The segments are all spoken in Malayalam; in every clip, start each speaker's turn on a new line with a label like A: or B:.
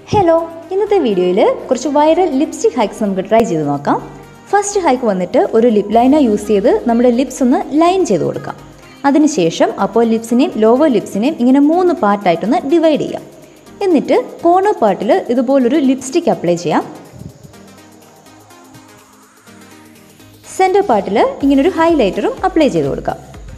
A: ഹലോ ഇന്നത്തെ വീഡിയോയിൽ കുറച്ച് വൈറൽ ലിപ്സ്റ്റിക് ഹൈക്സ് നമുക്ക് ട്രൈ ചെയ്ത് നോക്കാം ഫസ്റ്റ് ഹൈക്ക് വന്നിട്ട് ഒരു ലിപ് ലൈനർ യൂസ് ചെയ്ത് നമ്മുടെ ലിപ്സ് ഒന്ന് ലൈൻ ചെയ്ത് കൊടുക്കാം അതിനുശേഷം അപ്പോൾ ലിപ്സിനെയും ലോവർ ലിപ്സിനെയും ഇങ്ങനെ മൂന്ന് പാർട്ടായിട്ടൊന്ന് ഡിവൈഡ് ചെയ്യാം എന്നിട്ട് കോർണർ പാർട്ടിൽ ഇതുപോലൊരു ലിപ്സ്റ്റിക് അപ്ലൈ ചെയ്യാം സെൻറ്റർ പാർട്ടിൽ ഇങ്ങനൊരു ഹൈലൈറ്ററും അപ്ലൈ ചെയ്ത് കൊടുക്കാം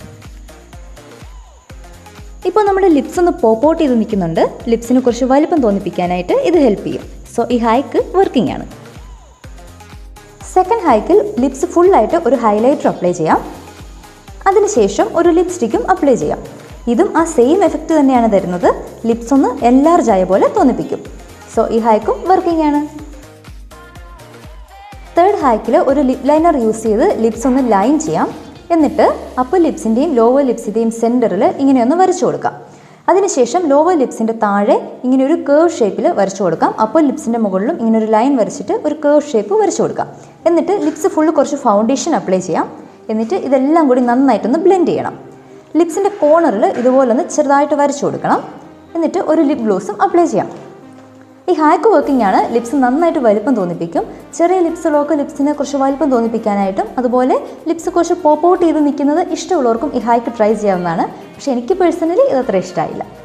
A: ഇപ്പോൾ നമ്മുടെ ലിപ്സ് ഒന്ന് പോപ്പ് ഔട്ട് ചെയ്ത് നിൽക്കുന്നുണ്ട് ലിപ്സിന് കുറച്ച് വലിപ്പം തോന്നിപ്പിക്കാനായിട്ട് ഇത് ഹെൽപ്പ് ചെയ്യും സോ ഈ ഹൈക്ക് വർക്കിംഗ് ആണ് സെക്കൻഡ് ഹൈക്കിൽ ലിപ്സ് ഫുള്ളായിട്ട് ഒരു ഹൈലൈറ്റർ അപ്ലൈ ചെയ്യാം അതിനുശേഷം ഒരു ലിപ്സ്റ്റിക്കും അപ്ലൈ ചെയ്യാം ഇതും ആ സെയിം എഫക്റ്റ് തന്നെയാണ് തരുന്നത് ലിപ്സ് ഒന്ന് എൻലാർജ് ആയ പോലെ തോന്നിപ്പിക്കും സോ ഈ ഹൈക്കും വർക്കിംഗ് ആണ് തേർഡ് ഹൈക്കിൽ ഒരു ലിപ് ലൈനർ യൂസ് ചെയ്ത് ലിപ്സ് ഒന്ന് ലൈൻ ചെയ്യാം എന്നിട്ട് അപ്പർ ലിപ്സിൻ്റെയും ലോവർ ലിപ്സിൻ്റെയും സെൻറ്ററിൽ ഇങ്ങനെയൊന്ന് വരച്ചു കൊടുക്കാം അതിനുശേഷം ലോവർ ലിപ്സിൻ്റെ താഴെ ഇങ്ങനെ ഒരു കേർവ് ഷേപ്പിൽ വരച്ചു കൊടുക്കാം അപ്പർ ലിപ്സിൻ്റെ മുകളിലും ഇങ്ങനെ ഒരു ലൈൻ വരച്ചിട്ട് ഒരു കേർവ് ഷേപ്പ് വരച്ചു കൊടുക്കാം എന്നിട്ട് ലിപ്സ് ഫുള്ള് കുറച്ച് ഫൗണ്ടേഷൻ അപ്ലൈ ചെയ്യാം എന്നിട്ട് ഇതെല്ലാം കൂടി നന്നായിട്ടൊന്ന് ബ്ലെൻഡ് ചെയ്യണം ലിപ്സിൻ്റെ കോർണറിൽ ഇതുപോലൊന്ന് ചെറുതായിട്ട് വരച്ചു കൊടുക്കണം എന്നിട്ട് ഒരു ലിപ് ഗ്ലോസും അപ്ലൈ ചെയ്യാം ഈ ഹാക്ക് വർക്കിംഗ് ആണ് ലിപ്സ് നന്നായിട്ട് വലിപ്പം തോന്നിപ്പിക്കും ചെറിയ ലിപ്സുകളൊക്കെ ലിപ്സിനെ കുറച്ച് വലിപ്പം തോന്നിപ്പിക്കാനായിട്ടും അതുപോലെ ലിപ്സ് കുറച്ച് പോപ്പ് ഔട്ട് ചെയ്ത് നിൽക്കുന്നത് ഇഷ്ടമുള്ളവർക്കും ഈ ഹാക്ക് ട്രൈ ചെയ്യാവുന്നതാണ് പക്ഷേ എനിക്ക് പേഴ്സണലി ഇത് അത്ര ഇഷ്ടമായില്ല